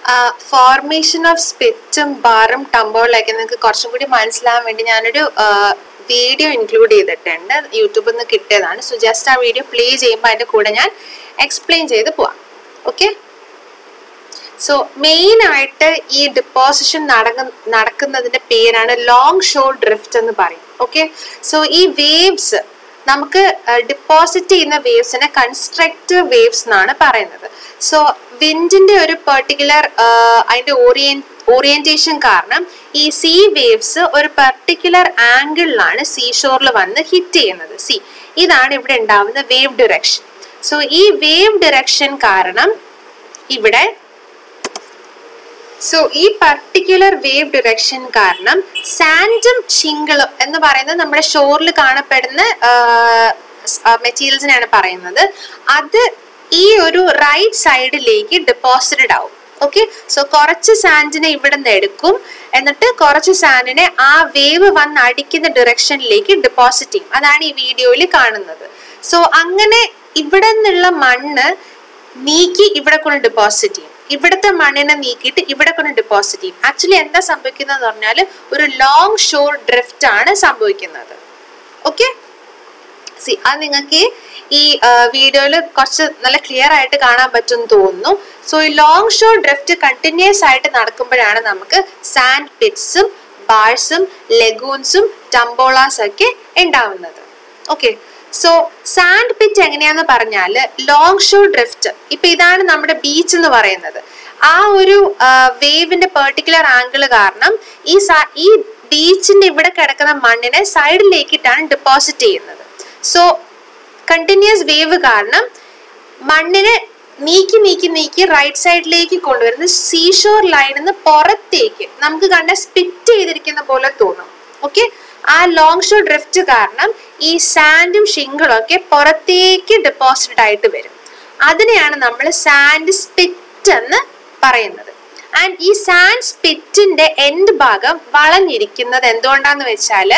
Formation of സ്പിറ്റും ബാറും ടംബോളിലൊക്കെ നിങ്ങൾക്ക് കുറച്ചും കൂടി മനസ്സിലാവാൻ വേണ്ടി ഞാനൊരു വീഡിയോ ഇൻക്ലൂഡ് ചെയ്തിട്ടുണ്ട് യൂട്യൂബിൽ നിന്ന് കിട്ടിയതാണ് സോ ജസ്റ്റ് ആ വീഡിയോ പ്ലേ ചെയ്യുമ്പോൾ അതിൻ്റെ കൂടെ ഞാൻ എക്സ്പ്ലെയിൻ ചെയ്ത് പോവാം ഓക്കെ സോ മെയിൻ ആയിട്ട് ഈ ഡിപ്പോസിഷൻ നടക്ക നടക്കുന്നതിന്റെ പേരാണ് ലോങ് ഷോ ഡ്രിഫ്റ്റ് എന്ന് പറയും ഓക്കെ സോ ഈ വേവ്സ് നമുക്ക് ഡിപ്പോസിറ്റ് ചെയ്യുന്ന വേവ്സിനെ കൺസ്ട്രക്റ്റീവ് വേവ്സ് എന്നാണ് പറയുന്നത് സോ വിൻഡിന്റെ ഒരു പെർട്ടിക്കുലർ അതിന്റെ ഓറിയൻ ഓറിയന്റേഷൻ കാരണം ഈ സീ വേവ്സ് ഒരു പെർട്ടിക്കുലർ ആംഗിളിലാണ് സീ ഷോറിൽ വന്ന് ഹിറ്റ് ചെയ്യുന്നത് സി ഇതാണ് ഇവിടെ ഉണ്ടാവുന്ന വേവ് ഡിറക്ഷൻ സോ ഈ വേവ് ഡിറക്ഷൻ കാരണം ഇവിടെ സോ ഈ പർട്ടിക്കുലർ വേവ് ഡിറക്ഷൻ കാരണം സാൻഡും ഷിങ്കിളും എന്ന് പറയുന്നത് നമ്മുടെ ഷോറിൽ കാണപ്പെടുന്ന മെറ്റീരിയൽസിനെയാണ് പറയുന്നത് അത് ഈ ഒരു റൈറ്റ് സൈഡിലേക്ക് ഡെപ്പോസിറ്റഡ് ആവും ഓക്കെ സോ കുറച്ച് സാൻഡിനെ ഇവിടെ നിന്ന് എടുക്കും എന്നിട്ട് കുറച്ച് സാൻഡിനെ ആ വേവ് വന്ന് അടിക്കുന്ന ഡിറക്ഷനിലേക്ക് ഡെപ്പോസിറ്റ് ചെയ്യും അതാണ് ഈ വീഡിയോയിൽ കാണുന്നത് സോ അങ്ങനെ ഇവിടെ നിന്നുള്ള മണ്ണ് നീക്കി ഇവിടെ കൊണ്ട് ഡെപ്പോസിറ്റ് ചെയ്യും ഇവിടുത്തെ മണ്ണിനെ നീക്കിയിട്ട് ഇവിടെ കൊണ്ട് ഡെപ്പോസിറ്റ് ചെയ്യും ആക്ച്വലി എന്താ സംഭവിക്കുന്നത് പറഞ്ഞാൽ ഒരു ലോങ് ഷോർ ഡ്രിഫ്റ്റ് ആണ് സംഭവിക്കുന്നത് ഓക്കെ സി അത് നിങ്ങൾക്ക് ഈ വീഡിയോയിൽ കുറച്ച് നല്ല ക്ലിയർ ആയിട്ട് കാണാൻ പറ്റുമെന്ന് തോന്നുന്നു സോ ഈ ലോങ് ഷോർ ഡ്രിഫ്റ്റ് കണ്ടിന്യൂസ് ആയിട്ട് നടക്കുമ്പോഴാണ് നമുക്ക് സാൻഡ് പിറ്റ്സും ബാഴ്സും ലെഗൂൺസും ടംബോളാസ് ഒക്കെ ഉണ്ടാവുന്നത് ഓക്കെ സോ സാൻഡ് പിറ്റ് എങ്ങനെയാന്ന് പറഞ്ഞാൽ ലോങ് ഷോ ഡ്രിഫ്റ്റ് ഇപ്പൊ ഇതാണ് നമ്മുടെ ബീച്ച് എന്ന് പറയുന്നത് ആ ഒരു വേവിന്റെ പെർട്ടിക്കുലർ ആംഗിൾ കാരണം ഈ ഈ ബീച്ചിന്റെ ഇവിടെ കിടക്കുന്ന മണ്ണിനെ സൈഡിലേക്കിട്ടാണ് ഡെപ്പോസിറ്റ് ചെയ്യുന്നത് സോ കണ്ടിന്യൂസ് വേവ് കാരണം മണ്ണിനെ നീക്കി നീക്കി നീക്കി റൈറ്റ് സൈഡിലേക്ക് കൊണ്ടുവരുന്ന സീഷോർ ലൈനിൽ നിന്ന് പുറത്തേക്ക് നമുക്ക് കണ്ട സ്പിറ്റ് ചെയ്തിരിക്കുന്ന പോലെ തോന്നും ഓക്കെ ആ ലോങ് ഷോ ഡ്രിഫ്റ്റ് കാരണം ഈ സാൻഡും ഷിങ്കിളും ഒക്കെ പുറത്തേക്ക് ഡെപ്പോസിറ്റഡ് ആയിട്ട് വരും അതിനെയാണ് നമ്മൾ സാൻഡ് സ്പിറ്റ് എന്ന് പറയുന്നത് ആൻഡ് ഈ സാൻഡ് സ്പിറ്റിന്റെ എൻഡ് ഭാഗം വളഞ്ഞിരിക്കുന്നത് എന്തുകൊണ്ടാന്ന് വെച്ചാൽ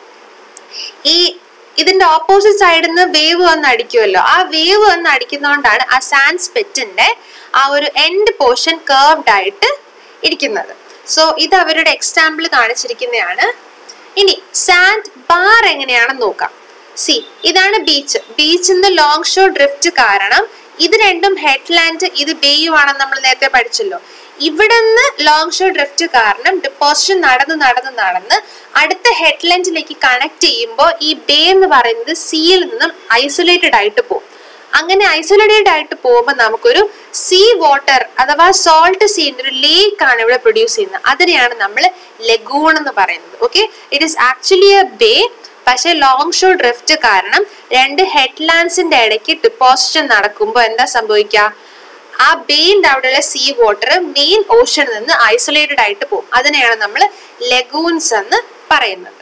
ഈ ഇതിന്റെ ഓപ്പോസിറ്റ് സൈഡിൽ നിന്ന് വേവ് വന്ന് അടിക്കുമല്ലോ ആ വേവ് വന്ന് അടിക്കുന്നതുകൊണ്ടാണ് ആ സാൻഡ് സ്പിറ്റിന്റെ ആ ഒരു എൻഡ് പോർഷൻ കേർവ്ഡ് ആയിട്ട് ഇരിക്കുന്നത് സോ ഇത് അവരുടെ എക്സാമ്പിൾ കാണിച്ചിരിക്കുന്നതാണ് ഇനി സാൻഡ് ബാർ എങ്ങനെയാണെന്ന് നോക്കാം സി ഇതാണ് ബീച്ച് ബീച്ചിന്ന് ലോങ് ഷോ ഡ്രിഫ്റ്റ് കാരണം ഇത് രണ്ടും ഹെഡ്ലാൻഡ് ഇത് ബേയു ആണെന്ന് നമ്മൾ നേരത്തെ പഠിച്ചല്ലോ ഇവിടെ നിന്ന് ലോങ് ഷോ ഡ്രിഫ്റ്റ് കാരണം ഡിപ്പോസിഷൻ നടന്ന് നടന്ന് നടന്ന് അടുത്ത ഹെഡ്ലാൻഡിലേക്ക് കണക്ട് ചെയ്യുമ്പോൾ ഈ ബേ എന്ന് പറയുന്നത് സിയിൽ നിന്നും ഐസൊലേറ്റഡ് ആയിട്ട് പോകും അങ്ങനെ ഐസൊലേറ്റഡ് ആയിട്ട് പോകുമ്പോൾ നമുക്കൊരു സീ വാട്ടർ അഥവാ സോൾട്ട് സീൻ്റെ ഒരു ലേക്ക് ആണ് ഇവിടെ പ്രൊഡ്യൂസ് ചെയ്യുന്നത് അതിനെയാണ് നമ്മൾ ലഗൂൺ എന്ന് പറയുന്നത് okay it is actually a bay പക്ഷെ ലോങ് ഷോ ഡ്രിഫ്റ്റ് കാരണം രണ്ട് ഹെഡ്ലാൻഡ്സിന്റെ ഇടയ്ക്ക് ഡിപ്പോസിഷൻ നടക്കുമ്പോൾ എന്താ സംഭവിക്കുക ആ ബേന്റെ അവിടെയുള്ള സീ വാട്ടർ മെയിൻ ഓഷനിൽ നിന്ന് ഐസൊലേറ്റഡ് ആയിട്ട് പോകും അതിനെയാണ് നമ്മൾ ലഗൂൺസ് എന്ന് പറയുന്നത്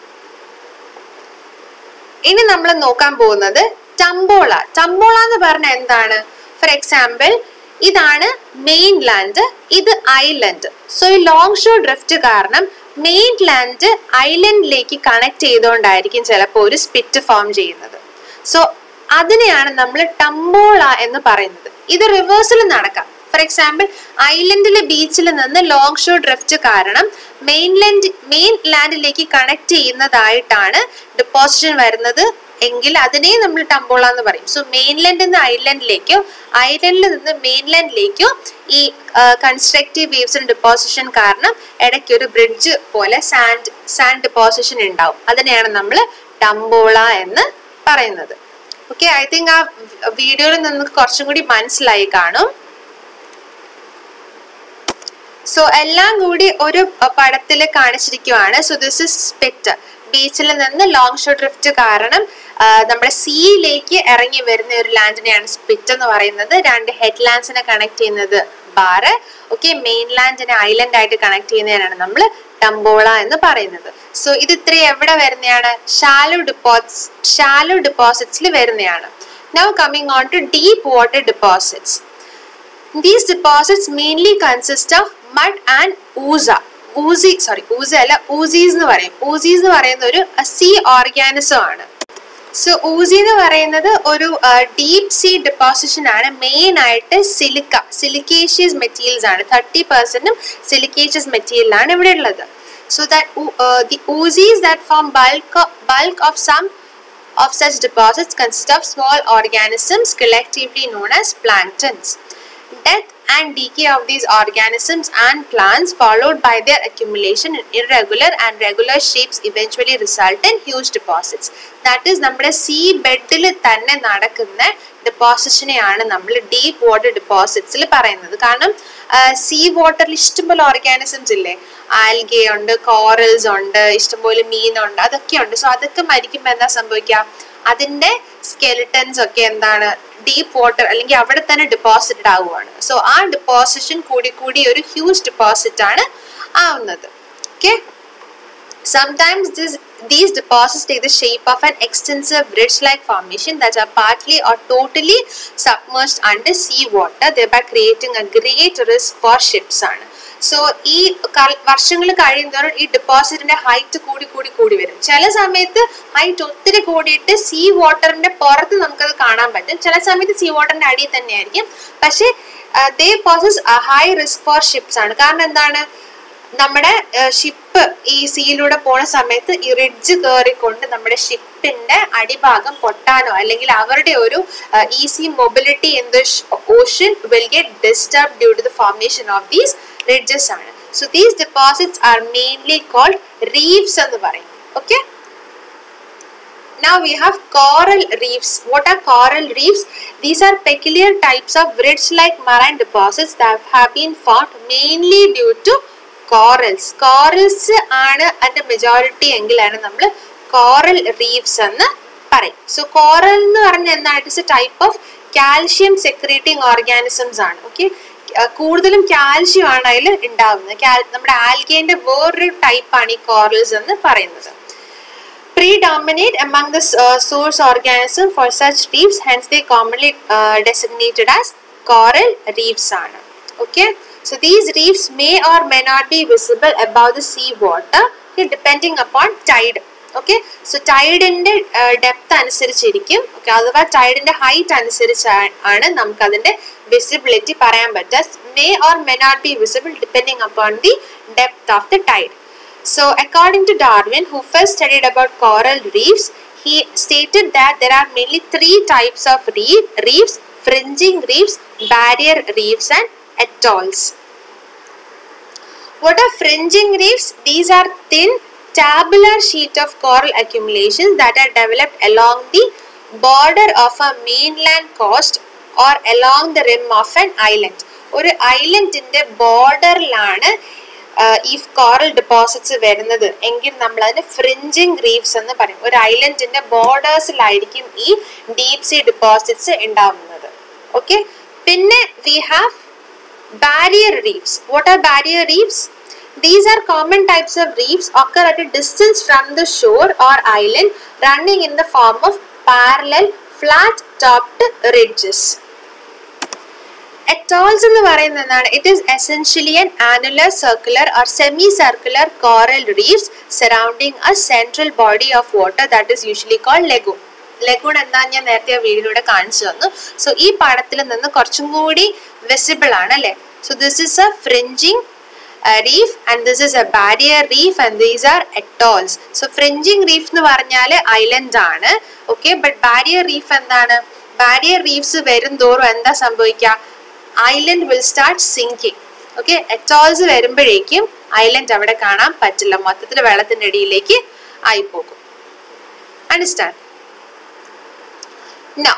ഇനി നമ്മൾ നോക്കാൻ പോകുന്നത് ടംബോള ടംബോള എന്ന് പറഞ്ഞാൽ എന്താണ് ഫോർ എക്സാമ്പിൾ ഇതാണ് മെയിൻ ലാൻഡ് ഇത് ഐലൻഡ് സോ ഈ ലോങ് ഷോ ഡ്രിഫ്റ്റ് കാരണം മെയിൻ ലാൻഡ് ഐലൻഡിലേക്ക് കണക്ട് ചെയ്തുകൊണ്ടായിരിക്കും ചിലപ്പോൾ ഒരു സ്പിറ്റ് ഫോം ചെയ്യുന്നത് സോ അതിനെയാണ് നമ്മൾ ടംബോള എന്ന് പറയുന്നത് ഇത് റിവേഴ്സിൽ നടക്കാം ഫോർ എക്സാമ്പിൾ ഐലൻഡിലെ ബീച്ചിൽ നിന്ന് ലോങ് ഷോ ഡ്രിഫ്റ്റ് കാരണം മെയിൻലാൻഡ് മെയിൻ ലാൻഡിലേക്ക് കണക്ട് ചെയ്യുന്നതായിട്ടാണ് ഡിപ്പോസിഷൻ വരുന്നത് എങ്കിൽ അതിനെ നമ്മൾ ടംബോള എന്ന് പറയും സോ മെയിൻലാൻഡിൽ നിന്ന് ഐലൻഡിലേക്കോ ഐലൻഡിൽ നിന്ന് മെയിൻലാൻഡിലേക്കോ ഈ കൺസ്ട്രക്റ്റീവ് വേവ്സിന്റെ ഡിപ്പോസിഷൻ കാരണം ഇടയ്ക്ക് ഒരു ബ്രിഡ്ജ് പോലെ സാൻഡ് സാൻഡ് ഡിപ്പോസിഷൻ ഉണ്ടാവും അതിനെയാണ് നമ്മൾ ടംബോള എന്ന് പറയുന്നത് ഓക്കെ ഐ തിങ്ക് ആ വീഡിയോയിൽ നിന്ന് കുറച്ചും കൂടി മനസ്സിലായി കാണും സോ എല്ലാം കൂടി ഒരു പടത്തിൽ കാണിച്ചിരിക്കുവാണ് സോ ദിസ് ഇസ് സ്പിറ്റ് ബീച്ചിൽ നിന്ന് ലോങ് ഷോ ഡ്രിഫ്റ്റ് കാരണം നമ്മുടെ സീയിലേക്ക് ഇറങ്ങി വരുന്ന ഒരു ലാൻഡിനെയാണ് സ്പിറ്റ് എന്ന് പറയുന്നത് രണ്ട് ഹെഡ് ലാൻഡ്സിനെ കണക്ട് ചെയ്യുന്നത് ബാറ് ഓക്കെ മെയിൻ ലാൻഡിനെ ഐലൻഡ് ആയിട്ട് കണക്ട് ചെയ്യുന്നതിനാണ് നമ്മൾ ടംബോള എന്ന് പറയുന്നത് സോ ഇത് ഇത്രയും എവിടെ വരുന്നതാണ് ഷാലോ ഡിപ്പോസിറ്റ്സ് ഷാലോ ഡിപ്പോസിറ്റ്സിൽ വരുന്നതാണ് now coming on to deep water deposits these deposits mainly consist of mud and ooze ooze sorry ooze അല്ല ഊസീസ് എന്ന് പറയും ഊസീസ് എന്ന് പറയുന്ന ഒരു സീ ഓർഗാനിസം ആണ് സോ ഊസി എന്ന് പറയുന്നത് ഒരു ഡീപ് സീ ഡെപ്പോസിഷൻ ആണ് മെയിൻ ആയിട്ട് സിലിക്ക സിലിക്കേഷ്യസ് മെറ്റീരിയൽസ് ആണ് തേർട്ടി പെർസെന്റും സിലിക്കേഷ്യസ് മെറ്റീരിയൽ ആണ് ഇവിടെ ഉള്ളത് so that the oozes that form bulk bulk of some of such deposits consist of small organisms collectively known as planktons. Death and decay of these organisms and plants followed by their accumulation in irregular and regular shapes eventually result in huge deposits. That is നമ്മുടെ sea ബെഡിൽ തന്നെ നടക്കുന്ന ഡെപ്പോസിഷനെയാണ് നമ്മൾ deep water ഡെപ്പോസിറ്റ്സിൽ പറയുന്നത് കാരണം see വാട്ടറിൽ ഇഷ്ടംപോലെ organisms ഇല്ലേ ആൽഗെ ഉണ്ട് കോറൽസ് ഉണ്ട് ഇഷ്ടംപോലെ മീനുണ്ട് അതൊക്കെ ഉണ്ട് സോ അതൊക്കെ മരിക്കുമ്പോൾ എന്താ സംഭവിക്കുക അതിന്റെ സ്കെലിറ്റൻസ് ഒക്കെ എന്താണ് ഡീപ്പ് വാട്ടർ അല്ലെങ്കിൽ അവിടെ തന്നെ ഡെപ്പോസിറ്റഡ് ആവുകയാണ് സോ ആ ഡെപ്പോസിഷൻ കൂടി കൂടി ഒരു ഹ്യൂജ് ഡെപ്പോസിറ്റ് ആണ് ആവുന്നത് okay Sometimes this, these deposits take the shape of an extensive ridge-like formation that are partly or totally submerged under sea water, thereby creating a great risk for ships. ആണ് so ഈ വർഷങ്ങൾ കഴിയുന്നതോറും ഈ ഡെപ്പോസിറ്റിന്റെ height കൂടി കൂടി കൂടി വരും ചില സമയത്ത് ഹൈറ്റ് ഒത്തിരി കൂടിയിട്ട് സീ വാട്ടറിന്റെ പുറത്ത് നമുക്കത് കാണാൻ പറ്റും ചില സമയത്ത് സീ വാട്ടറിന്റെ അടിയിൽ തന്നെയായിരിക്കും പക്ഷേ they poses high risk for ships ആണ് കാരണം എന്താണ് നമ്മുടെ ഷിപ്പ് ഈ സീയിലൂടെ പോണ സമയത്ത് ഈ റിഡ്ജ് കയറിക്കൊണ്ട് നമ്മുടെ ഷിപ്പിന്റെ അടിഭാഗം പൊട്ടാനോ അല്ലെങ്കിൽ അവരുടെ ഒരു easy mobility in the ocean will get disturb due to the formation of these ridges ആണ് so these deposits are mainly called reefs എന്ന് പറയും okay Now we have coral reefs. What are coral reefs? These are peculiar types of ridge-like marine deposits that have been found mainly due to corals corals ആണ് അതിന്റെ majority എങ്കിലാണ് നമ്മൾ coral reefs എന്ന് പറയും so coral എന്ന് പറഞ്ഞ എന്താണ് it's a type of calcium secreting organisms ആണ് okay കൂടുതലും കാൽഷ്യം ആണ് അതിൽ ഉണ്ടാവുന്നത് നമ്മുടെ ആൽഗേന്റെ വേറൊരു ടൈപ്പാണ് ഈ കോറൽസ് എന്ന് പറയുന്നത് predominate among the uh, source organism for such reefs hence they commonly uh, designated as coral reefs ആണ് okay so these reefs may or may not be visible above the sea water okay, depending upon tide okay so ടൈഡിന്റെ depth അനുസരിച്ചിരിക്കും okay അഥവാ ടൈഡിന്റെ height അനുസരിച്ച് ആണ് നമുക്ക് അതിന്റെ visibility പറയാൻ പറ്റുക may or may not be visible depending upon the depth of the tide So, according to Darwin, who first studied about coral reefs, he stated that there are mainly three types of reef, reefs fringing reefs, barrier reefs, and atolls. What are fringing reefs? These are thin, tabular sheet of coral accumulations that are developed along the border of a mainland coast or along the rim of an island. ഒരു ഐലൻഡിന്റെ ബോർഡറിലാണ് ഈ coral deposits വരുന്നത് എങ്കിൽ നമ്മൾ അതിന് fringing reefs എന്ന് പറയും ഒരു ഐലൻഡിന്റെ ബോർഡേഴ്സിലായിരിക്കും ഈ ഡീപ് സീ ഡെപ്പോസിറ്റ്സ് ഉണ്ടാവുന്നത് ഓക്കെ പിന്നെ we have barrier reefs what are barrier reefs These are common types of reefs occur at a distance from the shore or island running in the form of parallel flat topped ridges. Atolls എന്ന് പറയുന്നത് എന്താണ് it is essentially an annular circular or semi circular coral reefs surrounding a central body of water that is usually called lagoon lagoon എന്താ ഞാൻ നേരത്തെ ആ വീഡിയോയിലൂടെ കാണിച്ചു തന്നു സോ ഈ പാടത്തിൽ നിന്ന് കുറച്ചും കൂടി വിസിബിൾ ആണ് അല്ലേ so this is a fringing reef and this is a barrier reef and these are atolls so fringing reef എന്ന് പറഞ്ഞാൽ ഐലൻഡ് ആണ് ഓക്കെ ബട്ട് ബാരിയർ റീഫ് എന്താണ് ബാരിയർ റീഫ്സ് വരും തോറും എന്താ സംഭവിക്കുക island will start sinking okay atolls വരുമ്പോഴേക്കും island അവിടെ കാണാൻ പറ്റില്ല മൊത്തത്തിൽ വെള്ളത്തിന്റെ അടിയിലേക്ക് ആയിപ്പോകും അണ്ടർസ്റ്റാൻഡ് നോ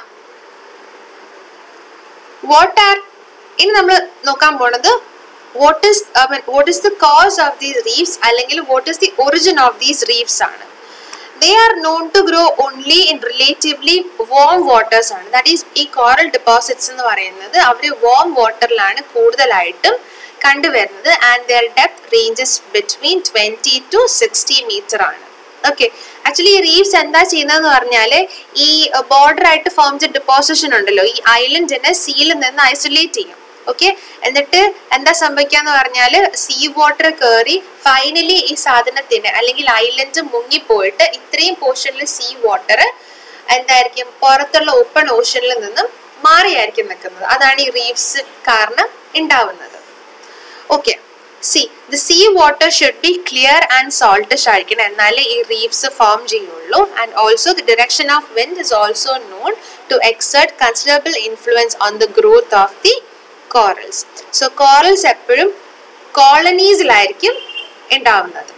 വാട്ട് ആർ ഇനി നമ്മൾ നോക്കാൻ പോണത് what is what is the cause of these reefs അല്ലെങ്കിൽ what is the origin of these reefs ആണ് they are known to grow only in relatively warm waters ആണ് ദാറ്റ് ഈസ് ഈ coral deposits എന്ന് പറയുന്നത് അവർ വാം വാട്ടറിലാണ് കൂടുതലായിട്ടും കണ്ടുവരുന്നത് and their depth ranges between twenty to sixty metre ആണ് ഓക്കെ ആക്ച്വലി ഈ റീഫ്സ് എന്താ ചെയ്യുന്നതെന്ന് പറഞ്ഞാൽ ഈ ബോർഡർ ആയിട്ട് ഫോം ചെയ്ത ഡെപ്പോസിഷൻ ഉണ്ടല്ലോ ഈ ഐലൻഡിനെ സീയിൽ നിന്ന് ഐസൊലേറ്റ് ചെയ്യും ഓക്കെ എന്നിട്ട് എന്താ സംഭവിക്കാന്ന് പറഞ്ഞാല് സീ വാട്ടർ കയറി ഫൈനലി ഈ സാധനത്തിന് അല്ലെങ്കിൽ ഐലൻഡ് മുങ്ങിപ്പോയിട്ട് ഇത്രയും പോർഷനിൽ സീ വാട്ടർ എന്തായിരിക്കും പുറത്തുള്ള ഓപ്പൺ ഓഷനിൽ നിന്നും മാറിയായിരിക്കും നിൽക്കുന്നത് അതാണ് ഈ റീഫ്സ് കാരണം ഉണ്ടാവുന്നത് okay see the sea water should be clear and saltish ആയിരിക്കണം എന്നാലേ ഈ റീഫ്സ് ഫോം ചെയ്യുള്ളൂ and also the direction of wind is also known to exert considerable influence on the growth of the corals so corals എപ്പോഴും കോളനീസിലായിരിക്കും ഉണ്ടാവുന്നത്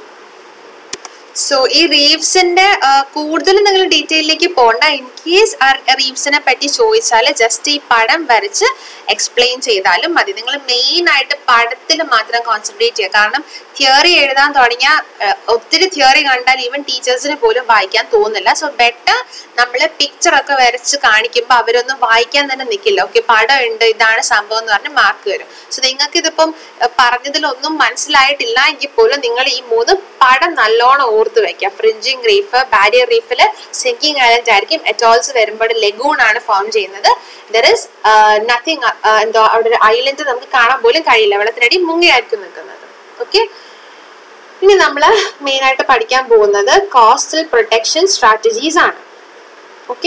so ഈ റീഫ്സിന്റെ കൂടുതൽ നിങ്ങൾ ഡീറ്റെയിലേക്ക് പോകണ്ട ഇൻ കേസ് റീഫ്സിനെ പറ്റി ചോദിച്ചാൽ ജസ്റ്റ് ഈ പടം വരച്ച് എക്സ്പ്ലെയിൻ ചെയ്താലും മതി നിങ്ങൾ മെയിൻ ആയിട്ട് പടത്തിൽ മാത്രം കോൺസെൻട്രേറ്റ് ചെയ്യുക കാരണം തിയറി എഴുതാൻ തുടങ്ങിയാൽ ഒത്തിരി തിയറി കണ്ടാൽ ഈവൻ ടീച്ചേഴ്സിന് പോലും വായിക്കാൻ തോന്നില്ല സോ ബെറ്റർ നമ്മൾ പിക്ചർ ഒക്കെ വരച്ച് കാണിക്കുമ്പോൾ അവരൊന്നും വായിക്കാൻ തന്നെ നിൽക്കില്ല ഓക്കെ പടം ഉണ്ട് ഇതാണ് സംഭവം എന്ന് പറഞ്ഞ് മാർക്ക് വരും സോ നിങ്ങൾക്ക് ഇതിപ്പം പറഞ്ഞതിലൊന്നും മനസ്സിലായിട്ടില്ല എങ്കിൽ പോലും നിങ്ങൾ ഈ മൂന്ന് പടം നല്ലോണം ഓർത്ത് വെക്കുക ഫ്രിഞ്ചിങ് റീഫ് ബാരിയർ റീഫിൽ സിങ്കിങ് ഐലൻഡ് ആയിരിക്കും എറ്റോൾസ് വരുമ്പോൾ ലഗൂൺ ആണ് ഫോം ചെയ്യുന്നത് ദർ ഇസ് നത്തിങ് എന്തോ അവിടെ ഒരു ഐലൻഡ് നമുക്ക് കാണാൻ പോലും കഴിയില്ല വെള്ളത്തിനടി മുങ്ങിയായിരിക്കും നിൽക്കുന്നത് ഓക്കെ ഇനി നമ്മൾ മെയിൻ ആയിട്ട് പഠിക്കാൻ പോകുന്നത് കോസ്റ്റൽ പ്രൊട്ടക്ഷൻ സ്ട്രാറ്റജീസ് ആണ് ഓക്കെ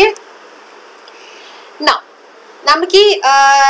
നമുക്ക് ഈ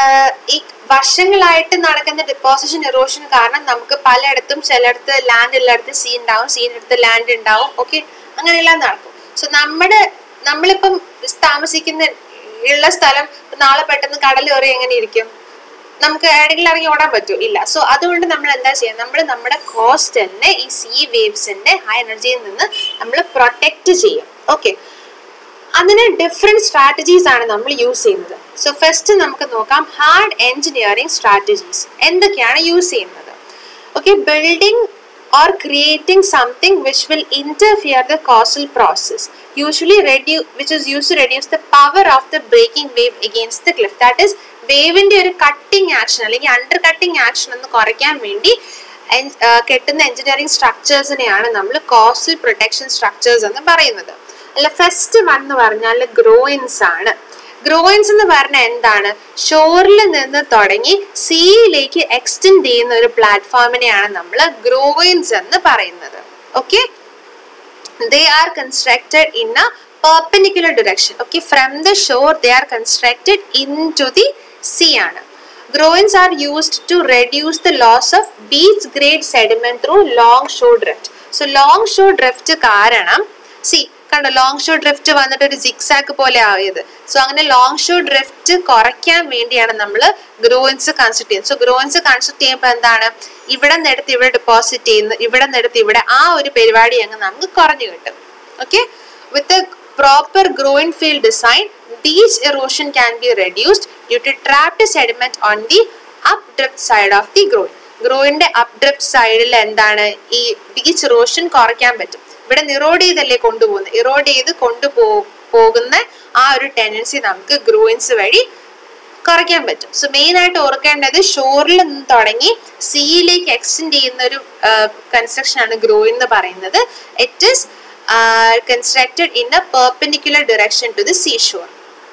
ഈ വർഷങ്ങളായിട്ട് നടക്കുന്ന ഡെപ്പോസിഷൻ ഇറോഷൻ കാരണം നമുക്ക് പലയിടത്തും ചിലയിടത്ത് ലാൻഡ് ഉള്ളിടത്ത് സീ ഉണ്ടാവും സീനടുത്ത് ലാൻഡ് ഉണ്ടാവും ഓക്കെ അങ്ങനെയെല്ലാം നടക്കും സോ നമ്മുടെ നമ്മളിപ്പം താമസിക്കുന്ന ഉള്ള സ്ഥലം നാളെ പെട്ടെന്ന് കടൽ കയറി എങ്ങനെ ഇരിക്കും നമുക്ക് എവിടെയെങ്കിലും ഇറങ്ങി ഓടാൻ പറ്റുമോ ഇല്ല സോ അതുകൊണ്ട് നമ്മൾ എന്താ ചെയ്യുക നമ്മൾ നമ്മുടെ കോസ്റ്റലിനെ ഈ സീ വേവ്സിന്റെ ഹൈ എനർജിയിൽ നിന്ന് നമ്മൾ പ്രൊട്ടക്റ്റ് ചെയ്യും ഓക്കെ അതിന് ഡിഫറെന്റ് സ്ട്രാറ്റജീസ് ആണ് നമ്മൾ യൂസ് ചെയ്യുന്നത് സോ ഫസ്റ്റ് നമുക്ക് നോക്കാം ഹാർഡ് എഞ്ചിനീയറിംഗ് സ്ട്രാറ്റജീസ് എന്തൊക്കെയാണ് യൂസ് ചെയ്യുന്നത് okay building or creating something which will interfere the causal process usually reduce which is used to reduce the power of the breaking wave against the cliff that is വേവിന്റെ ഒരു cutting action അല്ലെങ്കിൽ undercutting action ഒന്ന് കുറയ്ക്കാൻ വേണ്ടി കെട്ടുന്ന engineering സ്ട്രക്ചേഴ്സിനെയാണ് നമ്മൾ coastal protection structures എന്ന് പറയുന്നത് അല്ല ഫസ്റ്റ് വൺ എന്ന് പറഞ്ഞാൽ ഗ്രോയിൻസ് ആണ് ഗ്രോയിൻസ് എന്ന് പറഞ്ഞാൽ എന്താണ് ഷോറിൽ നിന്ന് തുടങ്ങി സീയിലേക്ക് എക്സ്റ്റെൻഡ് ചെയ്യുന്ന ഒരു പ്ലാറ്റ്ഫോമിനെയാണ് നമ്മൾ ഗ്രോയിൻസ് എന്ന് പറയുന്നത് okay they are constructed in a perpendicular direction okay from the shore they are constructed in to the sea ആണ് Groins are used to reduce the loss of beach grade sediment through long shore drift. So long shore drift കാരണം see കണ്ടോ long shore drift വന്നിട്ട് ഒരു സിക്സാക്ക് പോലെ ആയത് so അങ്ങനെ long shore drift കുറയ്ക്കാൻ വേണ്ടിയാണ് നമ്മൾ ഗ്രോയിൻസ് കൺസ്ട്രക്ട് ചെയ്യുന്നത് സോ ഗ്രോയിൻസ് കൺസ്ട്രക്ട് ചെയ്യുമ്പോൾ എന്താണ് ഇവിടെ നിന്ന് എടുത്ത് ഇവിടെ ഡെപ്പോസിറ്റ് ചെയ്യുന്നു ഇവിടെ നിന്ന് എടുത്ത് ഇവിടെ ആ ഒരു പരിപാടി അങ്ങ് നമുക്ക് കുറഞ്ഞു കിട്ടും okay with proper groyne field design beach erosion can be reduced due to trapped sediment on the up drift side of the groyne ഗ്രോയിന്റെ അപ് ഡ്രിഫ്റ്റ് സൈഡിൽ എന്താണ് ഈ ബീച്ച് എറോഷൻ കുറയ്ക്കാൻ പറ്റും ഇവിടെ ഇറോഡ് ചെയ്തല്ലേ കൊണ്ടുപോകുന്നത് ഇറോഡ് ചെയ്ത് കൊണ്ടുപോ പോകുന്ന ആ ഒരു ടെൻഡൻസി നമുക്ക് ഗ്രോയിൻസ് വഴി കുറയ്ക്കാൻ പറ്റും സോ മെയിൻ ആയിട്ട് ഓർക്കേണ്ടത് ഷോറിൽ നിന്ന് തുടങ്ങി സീയിലേക്ക് എക്സ്റ്റെൻഡ് ചെയ്യുന്ന ഒരു കൺസ്ട്രക്ഷൻ ആണ് ഗ്രോയിൻ എന്ന് പറയുന്നത് it is constructed in a perpendicular direction to the sea shore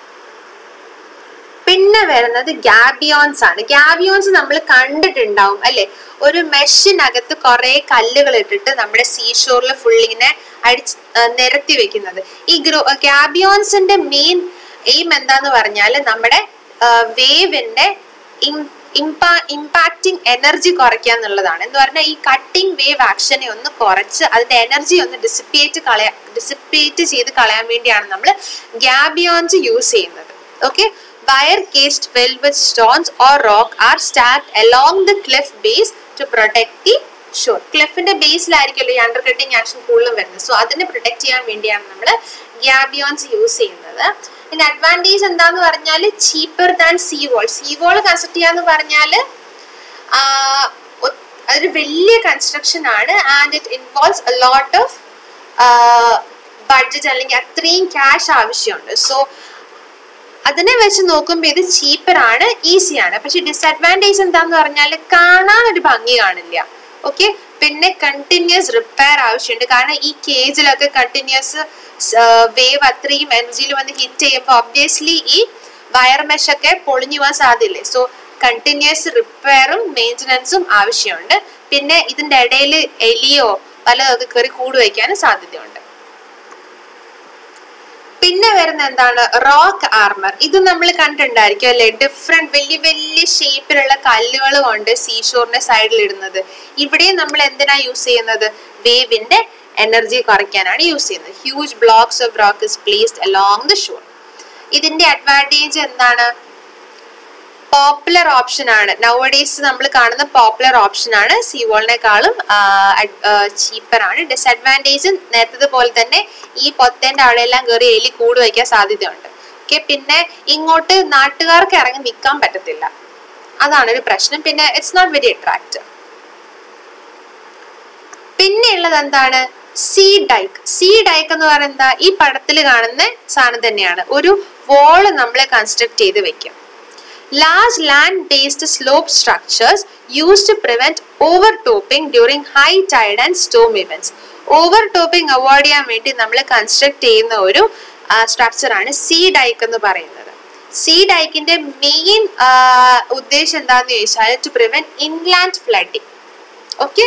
പിന്നെ വരുന്നത് ഗ്യാബിയോൺസ് ആണ് ഗ്യാബിയോൺസ് നമ്മൾ കണ്ടിട്ടുണ്ടാവും അല്ലെ ഒരു മെഷിനകത്ത് കുറെ കല്ലുകൾ ഇട്ടിട്ട് നമ്മുടെ സീഷോറിൽ ഫുൾ ഇങ്ങനെ അടിച്ച് നിരത്തി വെക്കുന്നത് ഈ ഗ്രോ ഗ്യാബിയോൺസിന്റെ മെയിൻ എയിം എന്താന്ന് പറഞ്ഞാൽ നമ്മുടെ വേവിന്റെ ഇമ്പാ ഇമ്പാക്റ്റിംഗ് എനർജി കുറയ്ക്കുക എന്നുള്ളതാണ് എന്ന് പറഞ്ഞാൽ ഈ കട്ടിംഗ് വേവ് ആക്ഷനെ ഒന്ന് കുറച്ച് അതിന്റെ എനർജി ഒന്ന് ഡിസിപ്പേറ്റ് കളയാ ഡിസിപ്പേറ്റ് ചെയ്ത് കളയാൻ വേണ്ടിയാണ് നമ്മൾ ഗ്യാബിയോൺസ് യൂസ് ചെയ്യുന്നത് okay wire cased filled with stones or rock are stacked along the cliff base to protect the shore. ക്ലിഫിന്റെ ബേസിലായിരിക്കുമല്ലോ ഈ അണ്ടർ കട്ടിങ് ആക്ഷൻ കൂടുതലും വരുന്നത് സോ അതിനെ പ്രൊട്ടക്ട് ചെയ്യാൻ വേണ്ടിയാണ് നമ്മൾ ഗ്യാബിയോൺസ് യൂസ് ചെയ്യുന്നത് ഇതിന്റെ അഡ്വാൻറ്റേജ് എന്താന്ന് പറഞ്ഞാൽ cheaper than sea wall sea wall construct ചെയ്യാന്ന് പറഞ്ഞാൽ അതൊരു വലിയ കൺസ്ട്രക്ഷൻ ആണ് and it involves a lot of budget അല്ലെങ്കിൽ അത്രയും ക്യാഷ് ആവശ്യമുണ്ട് സോ അതിനെ വെച്ച് നോക്കുമ്പോൾ ഇത് ചീപ്പർ ആണ് ഈസി ആണ് പക്ഷെ ഡിസഡ്വാൻറ്റേജ് എന്താന്ന് പറഞ്ഞാൽ കാണാൻ ഒരു ഭംഗി കാണില്ല ഓക്കെ പിന്നെ കണ്ടിന്യൂസ് റിപ്പയർ ആവശ്യമുണ്ട് കാരണം ഈ കേജിലൊക്കെ കണ്ടിന്യൂസ് വേവ് അത്രയും എനർജിയിൽ വന്ന് ഹിറ്റ് ചെയ്യുമ്പോൾ ഒബ്വിയസ്ലി ഈ വയർ മെഷ് ഒക്കെ പൊളിഞ്ഞു പോകാൻ സാധ്യതയില്ലേ സോ കണ്ടിന്യൂസ് റിപ്പയറും മെയിൻ്റനൻസും ആവശ്യമുണ്ട് പിന്നെ ഇതിന്റെ ഇടയിൽ എലിയോ പലതൊക്കെ കയറി കൂട് വയ്ക്കാനും സാധ്യതയുണ്ട് പിന്നെ വരുന്ന എന്താണ് റോക്ക് ആർമർ ഇത് നമ്മൾ കണ്ടിട്ടുണ്ടായിരിക്കും അല്ലെ ഡിഫറെന്റ് വലിയ വലിയ ഷേപ്പിലുള്ള കല്ലുകൾ കൊണ്ട് സീഷോറിന്റെ സൈഡിൽ ഇടുന്നത് ഇവിടെയും നമ്മൾ എന്തിനാ യൂസ് ചെയ്യുന്നത് വേവിന്റെ എനർജി കുറയ്ക്കാനാണ് യൂസ് ചെയ്യുന്നത് huge blocks of rock is placed along the shore ഇതിന്റെ അഡ്വാൻറ്റേജ് എന്താണ് പോപ്പുലർ ഓപ്ഷൻ ആണ് നവഡേസ് നമ്മൾ കാണുന്ന പോപ്പുലർ ഓപ്ഷൻ ആണ് സീ വോളിനേക്കാളും ചീപ്പർ ആണ് ഡിസഡ്വാൻറ്റേജ് നേരത്തെ പോലെ തന്നെ ഈ പൊത്തേന്റെ അവിടെയെല്ലാം കയറി എലി കൂട് വയ്ക്കാൻ സാധ്യതയുണ്ട് ഓക്കെ പിന്നെ ഇങ്ങോട്ട് നാട്ടുകാർക്ക് ഇറങ്ങി നിൽക്കാൻ പറ്റത്തില്ല അതാണ് ഒരു പ്രശ്നം പിന്നെ ഇറ്റ്സ് നോട്ട് വെരി അട്രാക്റ്റീവ് പിന്നെ ഉള്ളത് എന്താണ് സീ ഡൈക്ക് സീ ഡൈക്ക് എന്ന് പറയുന്നത് ഈ പടത്തിൽ കാണുന്ന സാധനം തന്നെയാണ് ഒരു വോള് നമ്മൾ കൺസ്ട്രക്ട് ചെയ്ത് വെക്കും large land-based slope structures used to prevent overtopping during high tide and storm events. Overtopping avoid ചെയ്യാൻ വേണ്ടി നമ്മൾ കൺസ്ട്രക്ട് ചെയ്യുന്ന ഒരു സ്ട്രക്ചർ ആണ് സീ ഡൈക്ക് എന്ന് പറയുന്നത് സീ ഡൈക്കിന്റെ മെയിൻ ഉദ്ദേശം എന്താണെന്ന് ചോദിച്ചാൽ to prevent inland flooding okay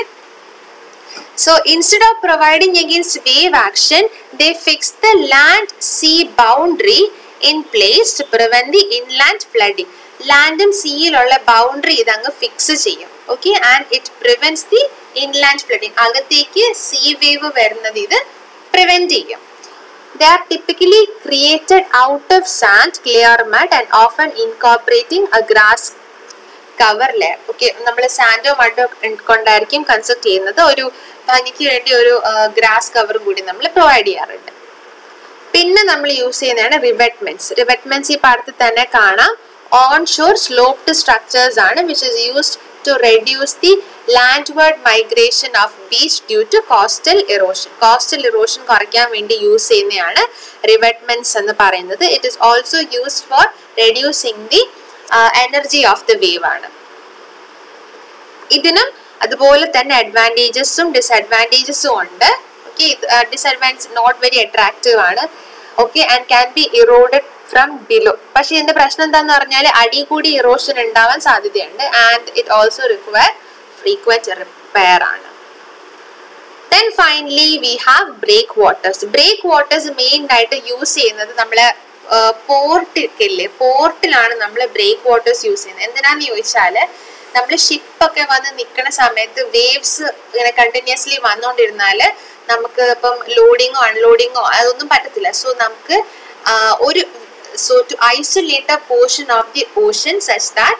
So instead of providing against wave action, they fix the land sea boundary in place to prevent the inland flooding. ലാൻഡും സീയിലുള്ള ബൗണ്ടറി ഇതങ്ങ് fix ചെയ്യും okay and it prevents the inland flooding അകത്തേക്ക് sea wave വരുന്നത് ഇത് prevent ചെയ്യും They are typically created out of sand, clear mud, and often incorporating a grass cover layer okay നമ്മൾ സാൻഡോ മഡോ കൊണ്ടായിരിക്കും കൺസ്ട്രക്ട് ചെയ്യുന്നത് ഒരു ഭംഗിക്ക് വേണ്ടി ഒരു ഗ്രാസ് കവറും കൂടി നമ്മൾ പ്രൊവൈഡ് ചെയ്യാറുണ്ട് പിന്നെ നമ്മൾ യൂസ് ചെയ്യുന്നതാണ് റിവെറ്റ്മെന്റ്സ് റിവെറ്റ്മെന്റ്സ് ഈ പാടത്തിൽ തന്നെ കാണാം ഓൺ ഷോർ സ്ലോപ്ഡ് സ്ട്രക്ചേഴ്സ് ആണ് which is used to reduce the landward migration of beach due to coastal erosion coastal erosion കുറയ്ക്കാൻ വേണ്ടി യൂസ് ചെയ്യുന്നതാണ് റിവെറ്റ്മെന്റ്സ് എന്ന് പറയുന്നത് it is also used for reducing the energy of the wave ആണ് ഇതിനും അതുപോലെ തന്നെ അഡ്വാൻറ്റേജസും ഡിസഡ്വാൻറ്റേജസും ഉണ്ട് okay disadvantage not very attractive ആണ് okay and can be eroded from below പക്ഷെ ഇതിന്റെ പ്രശ്നം എന്താന്ന് പറഞ്ഞാൽ അടി കൂടി ഇറോഷൻ ഉണ്ടാവാൻ സാധ്യതയുണ്ട് and it also require frequent repair ആണ് then finally we have breakwaters breakwaters main ആയിട്ട് യൂസ് ചെയ്യുന്നത് നമ്മളെ പോർട്ട് ഇല്ലേ പോർട്ടിലാണ് നമ്മൾ ബ്രേക്ക് വാട്ടേഴ്സ് യൂസ് ചെയ്യുന്നത് എന്തിനാന്ന് ചോദിച്ചാല് നമ്മൾ ഷിപ്പൊക്കെ വന്ന് നിൽക്കുന്ന സമയത്ത് വേവ്സ് ഇങ്ങനെ കണ്ടിന്യൂസ്ലി വന്നുകൊണ്ടിരുന്നാല് നമുക്ക് ഇപ്പം ലോഡിങ്ങോ അൺലോഡിങ്ങോ അതൊന്നും പറ്റത്തില്ല സോ നമുക്ക് ഒരു so to isolate a portion of the ocean such that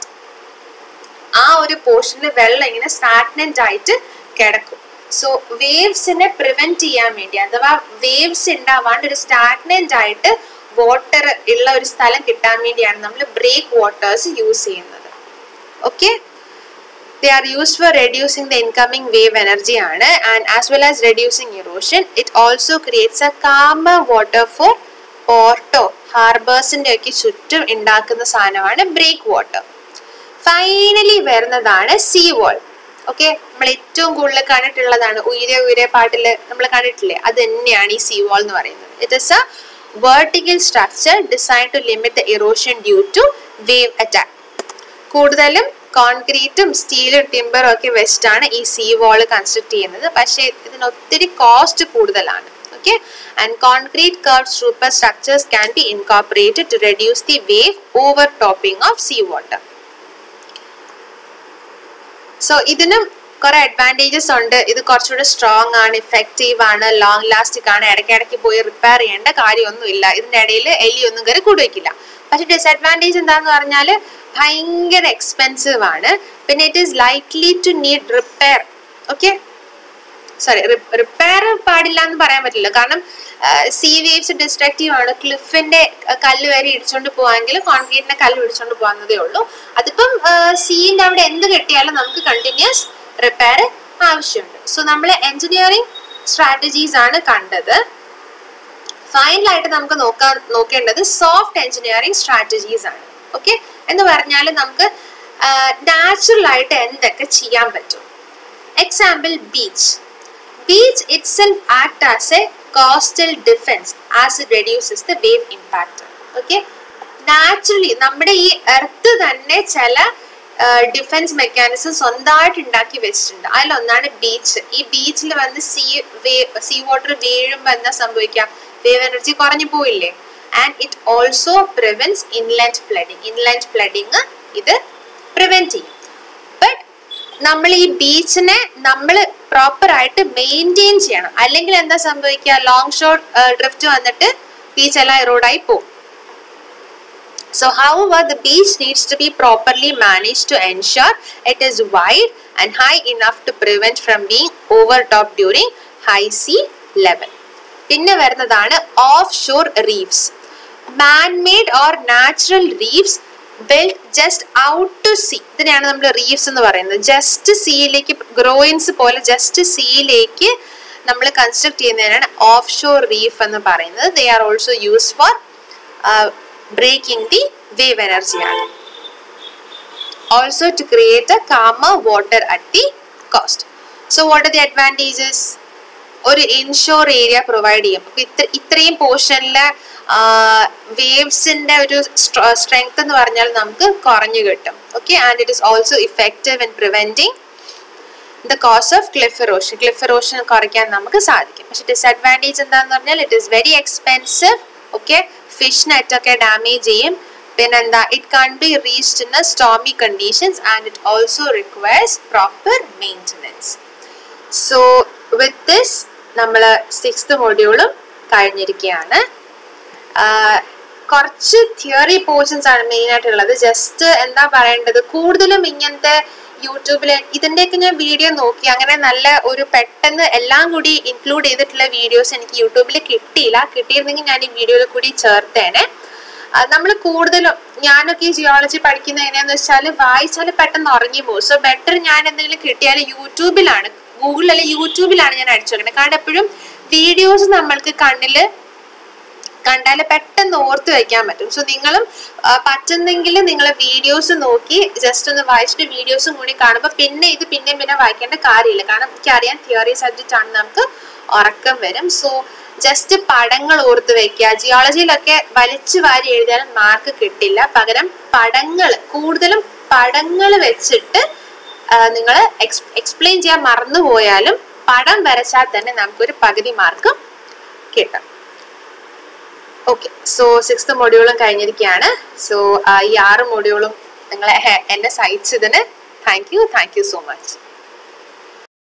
ആ ഒരു പോർഷനിൽ വെള്ളം ഇങ്ങനെ സ്റ്റാഗ്നന്റ് ആയിട്ട് കിടക്കും സോ വേവ്സിനെ പ്രിവെന്റ് ചെയ്യാൻ വേണ്ടി അഥവാ വേവ്സ് ഉണ്ടാവാണ്ട് ഒരു സ്റ്റാഗ്നന്റ് ആയിട്ട് വാട്ടർ ഉള്ള ഒരു സ്ഥലം കിട്ടാൻ വേണ്ടിയാണ് നമ്മൾ ബ്രേക്ക് വാട്ടേഴ്സ് യൂസ് ചെയ്യുന്നത് okay they are used for reducing the incoming wave energy ആണ് and as well as reducing erosion it also creates a calmer water for പോർട്ടോ ഹാർബേഴ്സിന്റെ ഒക്കെ ചുറ്റും ഉണ്ടാക്കുന്ന സാധനമാണ് ബ്രേക്ക് വാട്ടർ ഫൈനലി വരുന്നതാണ് സീ വോൾ ഓക്കെ നമ്മൾ ഏറ്റവും കൂടുതൽ കണ്ടിട്ടുള്ളതാണ് ഉയരെ ഉയരെ പാട്ടില് നമ്മൾ കണ്ടിട്ടില്ലേ അത് തന്നെയാണ് ഈ സീ വോൾ എന്ന് പറയുന്നത് it is a vertical structure design to limit the erosion due to wave attack കൂടുതലും കോൺക്രീറ്റും സ്റ്റീലും ടിമ്പറും ഒക്കെ വെച്ചിട്ടാണ് ഈ സീ വാൾ കൺസ്ട്രക്ട് ചെയ്യുന്നത് പക്ഷേ ഇതിന് ഒത്തിരി കോസ്റ്റ് കൂടുതലാണ് okay and concrete curve superstructures can be incorporated to reduce the wave overtopping of sea water so ഇതിനും കുറെ അഡ്വാൻറ്റേജസ് ഉണ്ട് ഇത് കുറച്ചുകൂടെ സ്ട്രോങ് ആണ് ഇഫക്റ്റീവ് ആണ് ലോങ് ലാസ്റ്റിക് ആണ് ഇടയ്ക്കിടയ്ക്ക് പോയി റിപ്പയർ ചെയ്യേണ്ട കാര്യമൊന്നുമില്ല ഇതിന്റെ ഇടയിൽ എലിയൊന്നും കയറി കൂടുവയ്ക്കില്ല പക്ഷെ ഡിസഡ്വാൻറ്റേജ് എന്താന്ന് പറഞ്ഞാൽ ഭയങ്കര എക്സ്പെൻസീവ് ആണ് പിന്നെ it is likely to need repair okay sorry repair പാടില്ല എന്ന് പറയാൻ പറ്റില്ല കാരണം സീ വേവ്സ് ഡിസ്ട്രക്റ്റീവ് ആണ് ക്ലിഫിന്റെ കല്ല് വരെ ഇടിച്ചോണ്ട് പോവാമെങ്കിൽ കോൺക്രീറ്റിന്റെ കല്ല് ഇടിച്ചോണ്ട് പോകാവുന്നതേ ഉള്ളൂ അതിപ്പം സീന്റെ അവിടെ എന്ത് കെട്ടിയാലും നമുക്ക് കണ്ടിന്യൂസ് റിപ്പയർ ആവശ്യമുണ്ട് സോ നമ്മൾ എഞ്ചിനീയറിംഗ് സ്ട്രാറ്റജീസ് ആണ് കണ്ടത് ഫൈനലായിട്ട് നമുക്ക് നോക്കാൻ നോക്കേണ്ടത് സോഫ്റ്റ് എഞ്ചിനീയറിംഗ് സ്ട്രാറ്റജീസ് ആണ് ഓക്കെ എന്ന് പറഞ്ഞാൽ നമുക്ക് നാച്ചുറൽ ആയിട്ട് എന്തൊക്കെ ചെയ്യാൻ പറ്റും example beach beach itself act as a coastal defence as it reduces the wave impact okay naturally നമ്മുടെ ഈ എർത്ത് തന്നെ ചില ഡിഫൻസ് മെക്കാനിസം സ്വന്തമായിട്ട് ഉണ്ടാക്കി വെച്ചിട്ടുണ്ട് അതിലൊന്നാണ് ബീച്ച് ഈ ബീച്ചിൽ വന്ന് സീ വേ സീ വാട്ടർ വീഴുമ്പോൾ എന്താ സംഭവിക്കുക വേവ് എനർജി കുറഞ്ഞു പോയില്ലേ and it also prevents inland flooding inland flooding ഇത് പ്രിവെന്റ് ചെയ്യും ബട്ട് നമ്മൾ ഈ ബീച്ചിനെ നമ്മൾ പ്രോപ്പർ ആയിട്ട് മെയിൻറ്റെയിൻ ചെയ്യണം അല്ലെങ്കിൽ എന്താ സംഭവിക്കുക ലോങ് ഷോട്ട് ഡ്രിഫ്റ്റ് വന്നിട്ട് ബീച്ച് എല്ലാം ഇറോഡായി പോകും So, however, the beach needs to be properly managed to ensure it is wide and high enough to prevent from being overtopped during high sea level. പിന്നെ വരുന്നതാണ് offshore reefs manmade or natural reefs build just out to sea ഇതിനെയാണ് നമ്മൾ reefs എന്ന് പറയുന്നത് just സീയിലേക്ക് groynes പോലെ just സീയിലേക്ക് നമ്മൾ കൺസ്ട്രക്ട് ചെയ്യുന്നതിനാണ് ഓഫ് ഷോർ റീഫ് എന്ന് പറയുന്നത് they are also use for breaking the wave എനർജിയാണ് also to create a calmer water at the coast so what are the advantages ഒരു ഇൻഷോർ ഏരിയ പ്രൊവൈഡ് ചെയ്യും അപ്പൊ ഇത്ര ഇത്രയും പോർഷനിലെ വേവ്സിന്റെ ഒരു സ്ട്രെങ്ത് എന്ന് പറഞ്ഞാൽ നമുക്ക് കുറഞ്ഞു കിട്ടും okay and it is also effective in preventing the cause of cliff erosion cliff erosion കുറയ്ക്കാൻ നമുക്ക് സാധിക്കും പക്ഷെ ഡിസഡ്വാൻറ്റേജ് എന്താന്ന് പറഞ്ഞാൽ it is very expensive okay fish net ഒക്കെ ഡാമേജ് ചെയ്യും പിന്നെന്താ it can be reached in a stormy conditions and it also requires proper maintenance so with this നമ്മൾ സിക്സ്ത് മൊഡ്യൂളും കഴിഞ്ഞിരിക്കുകയാണ് ആഹ് കുറച്ച് തിയറി പോർഷൻസ് ആണ് മെയിൻ ആയിട്ടുള്ളത് ജസ്റ്റ് എന്താ പറയേണ്ടത് കൂടുതലും ഇങ്ങനത്തെ യൂട്യൂബിൽ ഇതിൻ്റെയൊക്കെ ഞാൻ വീഡിയോ നോക്കി അങ്ങനെ നല്ല ഒരു പെട്ടെന്ന് എല്ലാം കൂടി ഇൻക്ലൂഡ് ചെയ്തിട്ടുള്ള വീഡിയോസ് എനിക്ക് യൂട്യൂബിൽ കിട്ടിയില്ല കിട്ടിയിരുന്നെങ്കിൽ ഞാൻ ഈ വീഡിയോയിൽ കൂടി ചേർത്തേനെ നമ്മൾ കൂടുതലും ഞാനൊക്കെ ഈ ജിയോളജി പഠിക്കുന്നത് എങ്ങനെയാന്ന് വെച്ചാൽ വായിച്ചാൽ പെട്ടെന്ന് ഉറങ്ങി പോകും സോ ബെറ്റർ ഞാൻ എന്തെങ്കിലും കിട്ടിയാൽ യൂട്യൂബിലാണ് ഗൂഗിളിൽ അല്ലെ യൂട്യൂബിലാണ് ഞാൻ അടിച്ചു വെക്കുന്നത് കാരണം എപ്പോഴും വീഡിയോസ് നമ്മൾക്ക് കണ്ണിൽ കണ്ടാൽ പെട്ടെന്ന് ഓർത്ത് വെക്കാൻ പറ്റും സോ നിങ്ങളും ആ, പറ്റുന്നെങ്കിൽ നിങ്ങൾ വീഡിയോസ് നോക്കി ജസ്റ്റ് ഒന്ന് വായിച്ചിട്ട് വീഡിയോസും കൂടി കാണുമ്പോൾ പിന്നെ ഇത് പിന്നെയും പിന്നെ വായിക്കേണ്ട കാര്യമില്ല കാരണം എനിക്കറിയാം തിയറി സബ്ജക്റ്റ് ആണ് നമുക്ക് ഉറക്കം വരും സോ ജസ്റ്റ് പടങ്ങൾ ഓർത്ത് വെക്കുക ജിയോളജിയിലൊക്കെ വലിച്ചു വാരി എഴുതിയാലും മാർക്ക് കിട്ടില്ല പകരം പടങ്ങൾ കൂടുതലും പടങ്ങൾ വെച്ചിട്ട് നിങ്ങൾ എക്സ്പ്ലെയിൻ ചെയ്യാൻ മറന്നുപോയാലും പടം വരച്ചാൽ തന്നെ നമുക്കൊരു പകുതി മാർക്ക് കിട്ടും ഓക്കെ സോ സിക്സ്ത് മൊഡ്യൂളും കഴിഞ്ഞിരിക്കുകയാണ് സോ ഈ ആറ് മൊഡ്യൂളും നിങ്ങളെ എന്നെ സഹിച്ചതിന് thank you thank you so much